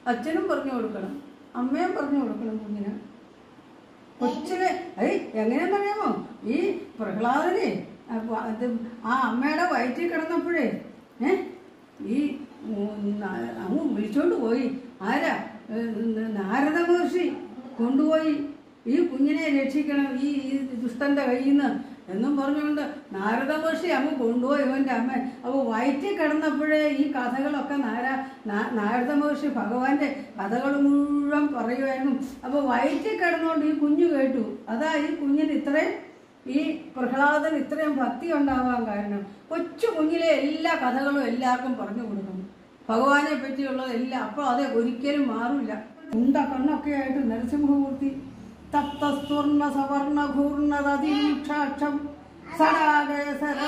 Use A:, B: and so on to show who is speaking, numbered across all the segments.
A: അച്ഛനും പറഞ്ഞു കൊടുക്കണം അമ്മയും പറഞ്ഞു കൊടുക്കണം കുഞ്ഞിന് കൊച്ചിന് ഏയ് എങ്ങനെയാന്ന് അറിയാമോ ഈ പ്രഹ്ലാദനെ അപ്പൊ അത് ആ അമ്മയുടെ വയറ്റിൽ കിടന്നപ്പോഴേ ഏ ഈ ഉം, ന- അങ്ങ് വിളിച്ചോണ്ട് പോയി ആരാ ഏ, നാരദ മഹർഷി കൊണ്ടുപോയി ഈ കുഞ്ഞിനെ രക്ഷിക്കണം ഈ ഈ ദുഷ്ടന്റെ കയ്യിൽ നിന്ന് എന്നും പറഞ്ഞുകൊണ്ട് നാരദ മഹർഷി അങ്ങ് കൊണ്ടുപോയി ഇവന്റെ അമ്മ അപ്പോൾ വയറ്റിൽ കിടന്നപ്പോഴേ ഈ കഥകളൊക്കെ നാര നാ- നാരദ മഹർഷി ഭഗവാന്റെ കഥകൾ മുഴുവൻ പറയുമായിരുന്നു അപ്പോൾ വയറ്റിൽ കിടന്നുകൊണ്ട് ഈ കുഞ്ഞു കേട്ടു അതാ ഈ കുഞ്ഞിന് ഇത്രയും ഈ പ്രഹ്ലാദൻ ഇത്രയും ഭക്തി ഉണ്ടാവാൻ കാരണം കൊച്ചു കുഞ്ഞിലെ എല്ലാ കഥകളും എല്ലാവർക്കും പറഞ്ഞു കൊടുക്കും ഭഗവാനെ പറ്റിയുള്ളത് എല്ലാം അപ്പോൾ അത് ഒരിക്കലും മാറില്ല ഉണ്ട കണ്ണൊക്കെ ആയിട്ട് നരസിംഹമൂർത്തി തപ്തസ്വർണ സവർണ ഘൂർണതീക്ഷാക്ഷം സടാകയ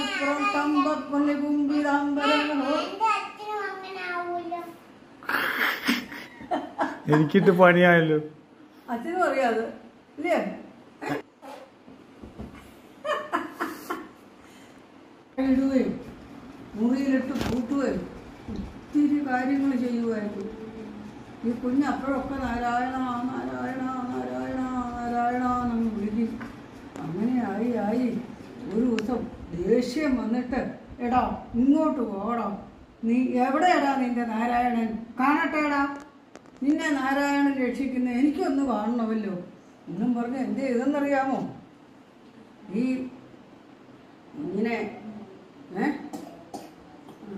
A: സരസ്വംബുംബിതാംബരോ
B: എന്റെ അച്ഛനും അങ്ങനെ ആവൂല്ലോ
C: എനിക്കിട്ട് പണിയായല്ലോ
A: അച്ഛനും അറിയാതെ ഇല്ലേ ഇടുകയും മുറിയിലിട്ട് പൂട്ടുകയും ഒത്തിരി കാര്യങ്ങൾ ചെയ്യുമായിരുന്നു ഈ കുഞ്ഞ് അപ്പോഴൊക്കെ നാരായണ നാരായണ നാരായണ നാരായണ എന്നങ്ങ് വിളിക്കും അങ്ങനെ ആയി ആയി ഒരു ദിവസം ദേഷ്യം വന്നിട്ട് എടാ ഇങ്ങോട്ട് പോടാ നീ എവിടെയാടാ നിന്റെ നാരായണൻ കാണട്ടെടാ നിന്നെ നാരായണൻ രക്ഷിക്കുന്ന എനിക്കൊന്ന് കാണണമല്ലോ എന്നും പറഞ്ഞ് എന്ത് ചെയ്തെന്നറിയാമോ ഈ ഇങ്ങനെ ഏ ആ,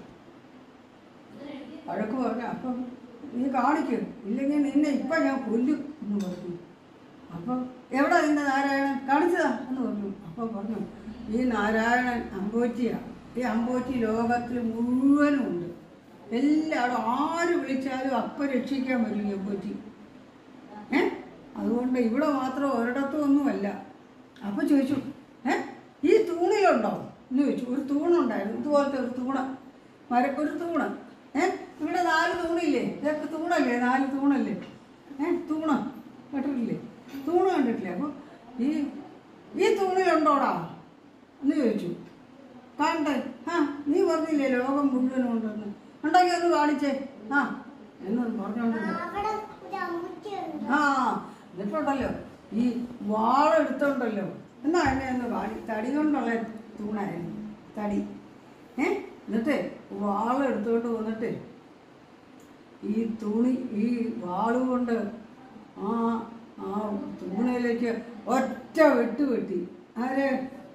A: വഴക്ക് പറഞ്ഞു അപ്പം നീ കാണിക്കും ഇല്ലെങ്കിൽ നിന്നെ ഇപ്പം ഞാൻ കൊല്ലും എന്ന് പറഞ്ഞു അപ്പം എവിടെ നിന്റെ നാരായണൻ കാണിച്ചതാ എന്ന് പറഞ്ഞു അപ്പം പറഞ്ഞു ഈ നാരായണൻ അമ്പോറ്റിയാ ഈ അമ്പോറ്റി ലോകത്തിൽ മുഴുവനും ഉണ്ട് എല്ലാവരും ആര് വിളിച്ചാലും അപ്പം രക്ഷിക്കാൻ വരും ഈ അമ്പോറ്റി ഏ അതുകൊണ്ട് ഇവിടെ മാത്രം ഒരിടത്തും ഒന്നുമല്ല അപ്പം ചോദിച്ചു ഏ ഈ തൂണിലുണ്ടോ എന്ന് ചോദിച്ചു ഒരു തൂണുണ്ടായിരുന്നു ഇതുപോലത്തെ ഒരു തൂണ് മര ഒരു തൂണ് ഏ ഇവിടെ നാല് തൂണില്ലേ ഇതൊക്കെ തൂണല്ലേ നാല് തൂണല്ലേ ഏ തൂണ് കേട്ടിട്ടില്ലേ തൂണ് കണ്ടിട്ടില്ലേ അപ്പോൾ ഈ ഈ തൂണിലുണ്ടോടാ എന്ന് ചോദിച്ചു കാണട്ടെ ആ നീ പറഞ്ഞില്ലേ ലോകം മുഴുവനും ഉണ്ടെന്ന് ഉണ്ടെങ്കിൽ ഒന്ന് കാണിച്ചേ ആ എന്ന് പറഞ്ഞോണ്ട്
B: അവിടെ ഒരു അമ്മച്ചിയുണ്ട്
A: ആ എന്നിട്ടുണ്ടല്ലോ ഈ വാളെടുത്തോണ്ടല്ലോ എന്നാ എന്നെ ഒന്ന് വാടി തടി കൊണ്ടുള്ള തൂണായിരുന്നു തടി ഏ എന്നിട്ട് വാളെടുത്തോണ്ട് വന്നിട്ട് ഈ തുണി ഈ വാള് കൊണ്ട് ആ ആ തൂണയിലേക്ക് ഒറ്റ വെട്ട് വെട്ടി ആരെ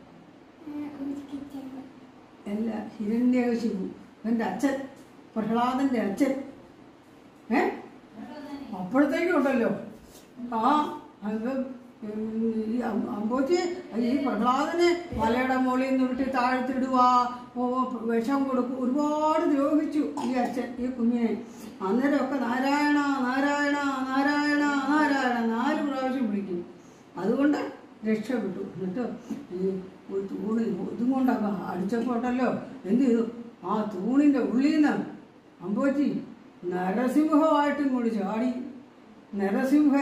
A: അല്ല ഹിരണ്യകശിപു എൻ്റെ അച്ഛൻ പ്രഹ്ലാദൻ്റെ അച്ഛൻ ഏ അപ്പോഴത്തേക്കും ഉണ്ടല്ലോ ആ അത് ഈ അം- അമ്പോറ്റി ഈ പ്രഹ്ലാദനെ മലയുടെ മുകളിൽ നിന്ന് ഉരുട്ടി താഴ്ത്തിടുക ഓ വിഷം കൊടുക്കും ഒരുപാട് ദ്രോഹിച്ചു ഈ അച്ഛൻ ഈ കുഞ്ഞിനെ അന്നേരമൊക്കെ നാരായണ നാരായണ നാരായണ നാരായണ നാല് പ്രാവശ്യം വിളിക്കും അതുകൊണ്ട് രക്ഷപ്പെട്ടു എന്നിട്ട് ഈ ഒരു തൂണ് ഇതും കൊണ്ടൊക്കെ അടിച്ചപ്പോൾ ഉണ്ടല്ലോ എന്ത് ചെയ്തു ആ തൂണിൻ്റെ ഉള്ളിൽ നിന്ന് അമ്പോറ്റി നരസിംഹമായിട്ട് ഇങ്ങോട്ട് ചാടി നരസിംഹൻ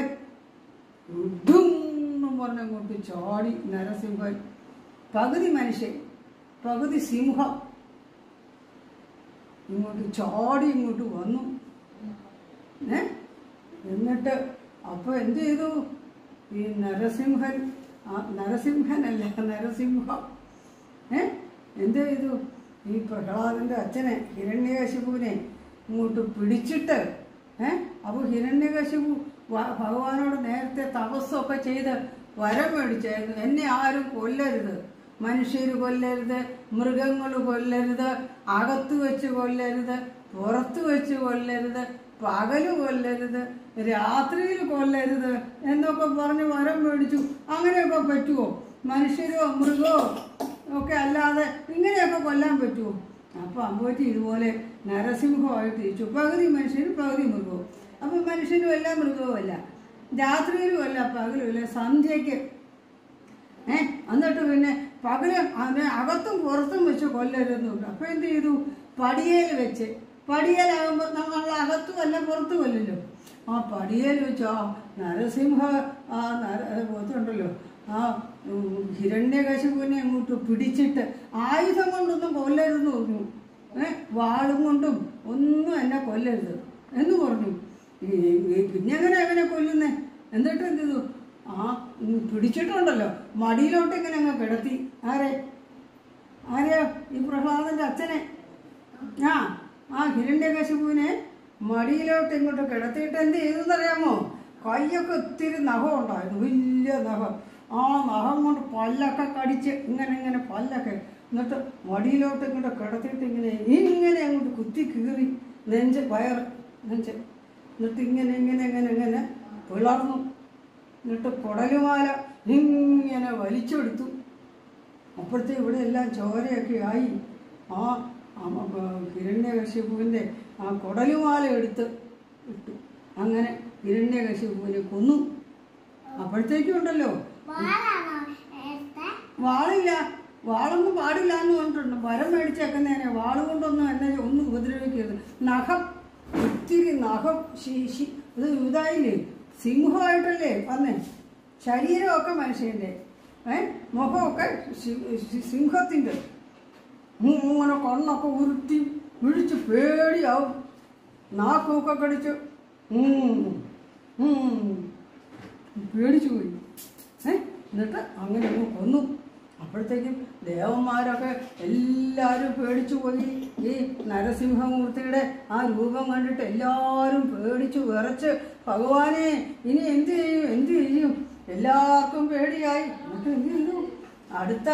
A: ഉഡും പറഞ്ഞങ്ങോട്ട് ചാടി നരസിംഹൻ പകുതി മനുഷ്യൻ പകുതി സിംഹം ഇങ്ങോട്ട് ചാടി ഇങ്ങോട്ട് വന്നു ഏ എന്നിട്ട് അപ്പോൾ എന്ത് ചെയ്തു ഈ നരസിംഹൻ ആ നരസിംഹനല്ല നരസിംഹം ഏ എന്ത് ചെയ്തു ഈ പ്രഹ്ലാദൻ്റെ അച്ഛനെ ഹിരണ്യകശിപുവിനെ ഇങ്ങോട്ട് പിടിച്ചിട്ട് ഏ അപ്പോൾ ഹിരണ്യകശിപു വ- ഭഗവാനോട് നേരത്തെ തപസ്സൊക്കെ ചെയ്ത് വരം മേടിച്ചായിരുന്നു എന്നെ ആരും കൊല്ലരുത് മനുഷ്യർ കൊല്ലരുത് മൃഗങ്ങൾ കൊല്ലരുത് അകത്ത് വെച്ച് കൊല്ലരുത് പുറത്ത് വെച്ച് കൊല്ലരുത് പകല് കൊല്ലരുത് രാത്രിയിൽ കൊല്ലരുത് എന്നൊക്കെ പറഞ്ഞ് വരം മേടിച്ചു അങ്ങനെയൊക്കെ പറ്റുമോ മനുഷ്യരോ മൃഗമോ ഒക്കെ അല്ലാതെ ഇങ്ങനെയൊക്കെ കൊല്ലാൻ പറ്റുമോ അപ്പോൾ അമ്പോറ്റി ഇതുപോലെ നരസിംഹമായിട്ട് ഇരിച്ചു പകുതി മനുഷ്യനും പകുതി മൃഗവും അപ്പം മനുഷ്യനും അല്ല മൃഗവും അല്ല രാത്രിയിലും അല്ല പകലും അല്ല സന്ധ്യയ്ക്ക് ഏ എന്നിട്ട് പിന്നെ പകല് അതിനെ അകത്തും പുറത്തും വെച്ച് കൊല്ലരുന്നുണ്ട് അപ്പൊ എന്ത് ചെയ്തു പടിയേൽ വെച്ച് പടിയേലാകുമ്പോൾ നമ്മൾ അകത്തും അല്ല പുറത്തും അല്ലല്ലോ ആ പടിയേൽ വെച്ച് ആ നരസിംഹ ആ നര പോത്തുണ്ടല്ലോ ആ ഉം, ഹിരണ്യകശിപുവിനെ അങ്ങോട്ട് പിടിച്ചിട്ട് ആയുധം കൊണ്ടൊന്നും കൊല്ലരുതെന്ന് പറഞ്ഞു ഏ വാളും കൊണ്ടും ഒന്നും എന്നെ കൊല്ലരുത് എന്ന് പറഞ്ഞു ഈ- ഈ- പിന്നെ എങ്ങനെ അവനെ കൊല്ലുന്നേ എന്നിട്ട് എന്ത് ചെയ്തു ആ ഉം, പിടിച്ചിട്ടുണ്ടല്ലോ മടിയിലോട്ട് ഇങ്ങനെ അങ്ങ് കിടത്തി ആരെ ആരെയാ ഈ പ്രഹ്ലാദന്റെ അച്ഛനെ ആ ആ ഹിരണ്യകശിപുവിനെ മടിയിലോട്ട് ഇങ്ങോട്ട് കിടത്തിയിട്ട് എന്ത് ചെയ്തെന്നറിയാമോ കൈയൊക്കെ ഒത്തിരി നഖം ഉണ്ടായിരുന്നു വലിയ നഖം ആ നഖം കൊണ്ട് പല്ലൊക്കെ കടിച്ച് ഇങ്ങനെ ഇങ്ങനെ പല്ലൊക്കെ എന്നിട്ട് മടിയിലോട്ട് ഇങ്ങോട്ട് കിടത്തിയിട്ട് ഇങ്ങനെ ഇങ്ങനെ അങ്ങോട്ട് കുത്തി കീറി നെഞ്ച് വയറ് നെഞ്ച് എന്നിട്ട് ഇങ്ങനെ ഇങ്ങനെ ഇങ്ങനെ ഇങ്ങനെ പിളർന്നു എന്നിട്ട് കുടലുമാല ഇങ്ങനെ വലിച്ചെടുത്തു അപ്പോഴത്തെ ഇവിടെ എല്ലാം ചോരയൊക്കെ ആയി ആ ഹിരണ്യകശിപുവിൻ്റെ ആ കുടലുമാല എടുത്ത് ഇട്ടു അങ്ങനെ ഹിരണ്യകശിപുവിനെ കൊന്നു അപ്പോഴത്തേക്കും ഉണ്ടല്ലോ
B: വാളാണോ എടുത്തേ?
A: വാളില്ല വാളൊന്നും പാടില്ല എന്ന് പറഞ്ഞിട്ടുണ്ട് വരം മേടിച്ചേക്കുന്നതിനെ വാള് കൊണ്ടൊന്നും എന്നെ ഒന്നും ഉപദ്രവിക്കരുത് നഖം ഒത്തിരി നഖം ശീശി ഇത് ഇതായില്ലേ സിംഹമായിട്ടല്ലേ വന്നേ ശരീരമൊക്കെ മനുഷ്യൻ്റെ ഏ മുഖമൊക്കെ സി- സി- സിംഹത്തിൻ്റെ ഇങ്ങനെ കണ്ണൊക്കെ ഉരുട്ടി വിഴിച്ച് പേടിയാവും നാക്കൊക്കെ കടിച്ച് ഉം, ഉം. പേടിച്ചു പോയി ഏ എന്നിട്ട് അങ്ങനെ അങ്ങ് കൊന്നു അപ്പോഴത്തേക്കും ദേവന്മാരൊക്കെ എല്ലാവരും പേടിച്ചു പോയി ഈ നരസിംഹമൂർത്തിയുടെ ആ രൂപം കണ്ടിട്ട് എല്ലാവരും പേടിച്ചു വിറച്ച് ഭഗവാനെ ഇനി എന്ത് ചെയ്യും എന്ത് ചെയ്യും എല്ലാവർക്കും പേടിയായി എന്നിട്ട് എന്ത് ചെയ്തു അടുത്ത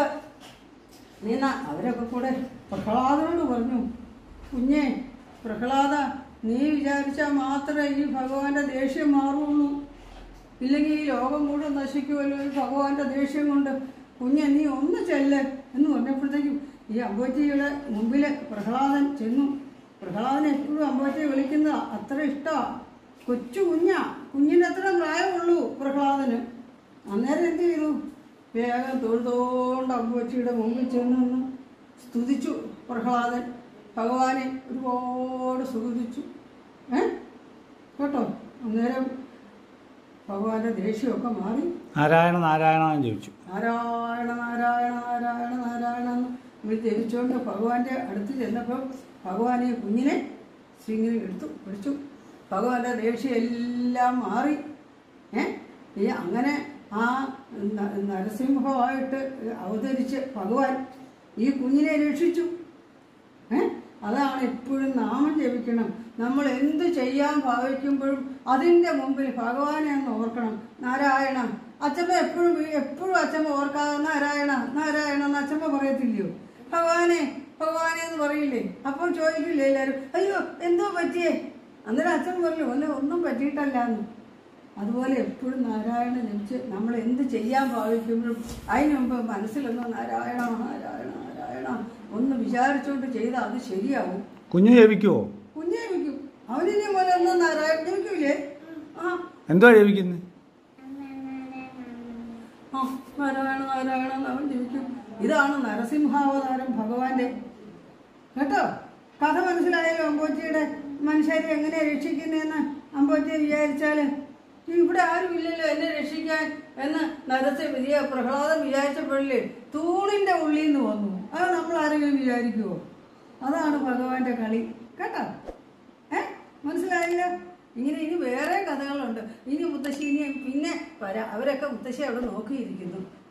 A: നീന അവരൊക്കെ കൂടെ പ്രഹ്ലാദനോട് പറഞ്ഞു കുഞ്ഞെ പ്രഹ്ലാദ നീ വിചാരിച്ചാൽ മാത്രമേ ഈ ഭഗവാന്റെ ദേഷ്യം മാറുള്ളൂ ഇല്ലെങ്കിൽ ഈ ലോകം മുഴുവൻ നശിക്കുമല്ലോ ഈ ഭഗവാന്റെ ദേഷ്യം കൊണ്ട് കുഞ്ഞെ നീ ഒന്ന് ചെല്ല് എന്ന് പറഞ്ഞപ്പോഴത്തേക്കും ഈ അമ്പൂറ്റിയുടെ മുമ്പിൽ പ്രഹ്ലാദൻ ചെന്നു പ്രഹ്ലാദൻ എപ്പോഴും അമ്പൂറ്റിയെ വിളിക്കുന്നത് അത്ര ഇഷ്ടമാണ് കൊച്ചു കുഞ്ഞാ കുഞ്ഞിൻ്റെ അത്ര പ്രായമുള്ളൂ പ്രഹ്ലാദന് അന്നേരം എന്ത് ചെയ്തു വേഗം തൊഴുതോണ്ട് അമ്പൂച്ചിയുടെ മുമ്പിൽ ചെന്ന് നിന്ന് സ്തുതിച്ചു പ്രഹ്ലാദൻ ഭഗവാനെ ഒരുപാട് സ്തുതിച്ചു ഏ കേട്ടോ അന്നേരം ഭഗവാന്റെ ദേഷ്യമൊക്കെ മാറി
C: നാരായണ നാരായണ എന്ന് ചോദിച്ചു
A: നാരായണ നാരായണ നാരായണ നാരായണ എന്ന് ഇവർ ജപിച്ചുകൊണ്ട് ഭഗവാന്റെ അടുത്ത് ചെന്നപ്പോൾ ഭഗവാൻ ഈ കുഞ്ഞിനെ ശ്രീങ്ങനെ എടുത്തു പിടിച്ചു ഭഗവാന്റെ ദേഷ്യം എല്ലാം മാറി ഏ ഈ അങ്ങനെ ആ ന- നരസിംഹമായിട്ട് അവതരിച്ച് ഭഗവാൻ ഈ കുഞ്ഞിനെ രക്ഷിച്ചു ഏ അതാണ് എപ്പോഴും നാമം ജപിക്കണം നമ്മൾ എന്ത് ചെയ്യാൻ ഭാവിക്കുമ്പോഴും അതിൻ്റെ മുമ്പിൽ ഭഗവാനെ ഒന്ന് ഓർക്കണം നാരായണ അച്ഛമ്മ എപ്പോഴും എപ്പോഴും അച്ഛമ്മ ഓർക്കാതെ നാരായണ നാരായണ എന്ന് അച്ഛമ്മ പറയത്തില്ലയോ ഭഗവാനെ ഭഗവാനെ എന്ന് പറയില്ലേ അപ്പോൾ ചോദിക്കില്ലേ എല്ലാവരും അയ്യോ എന്തോ പറ്റിയേ അന്നേരം അച്ഛൻ പറഞ്ഞു ഒന്നും ഒന്നും പറ്റിയിട്ടല്ല എന്ന് അതുപോലെ എപ്പോഴും നാരായണ ജപിച്ച് നമ്മൾ എന്ത് ചെയ്യാൻ ഭാവിക്കുമ്പോഴും അതിന് മുമ്പ് മനസ്സിലൊന്ന് നാരായണ നാരായണ നാരായണ ഒന്ന് വിചാരിച്ചുകൊണ്ട് ചെയ്താൽ അത് ശരിയാവും
C: കുഞ്ഞ് ജപിക്കുവോ
A: കുഞ്ഞെ വയ്ക്കും അവനിനി പോലെ ഒന്ന് നാരായണ ജപിക്കൂലേ ആ
C: എന്തോ ജപിക്കുന്നത്
A: ആ നാരായണ നാരായണ എന്ന് അവൻ ജപിക്കും ഇതാണ് നരസിംഹാവതാരം ഭഗവാന്റെ കേട്ടോ കഥ മനസ്സിലായല്ലോ അമ്പോച്ചിയുടെ മനുഷ്യരെ എങ്ങനെ രക്ഷിക്കുന്നതെന്ന് അമ്പോച്ചി വിചാരിച്ചാല് ഇവിടെ ആരും ഇല്ലല്ലോ എന്നെ രക്ഷിക്കാൻ എന്ന് നരസി വിജയ പ്രഹ്ലാദം വിചാരിച്ചപ്പോഴല്ലേ തൂണിന്റെ ഉള്ളിൽ നിന്ന് വന്നു അത് നമ്മൾ ആരെങ്കിലും വിചാരിക്കുവോ അതാണ് ഭഗവാന്റെ കളി കേട്ടോ ഏ മനസ്സിലായില്ല ഇങ്ങനെ ഇനി വേറെ കഥകളുണ്ട് ഇനി മുത്തശ്ശി ഇനി പിന്നെ വരാം അവരൊക്കെ മുത്തശ്ശി അവിടെ നോക്കിയിരിക്കുന്നു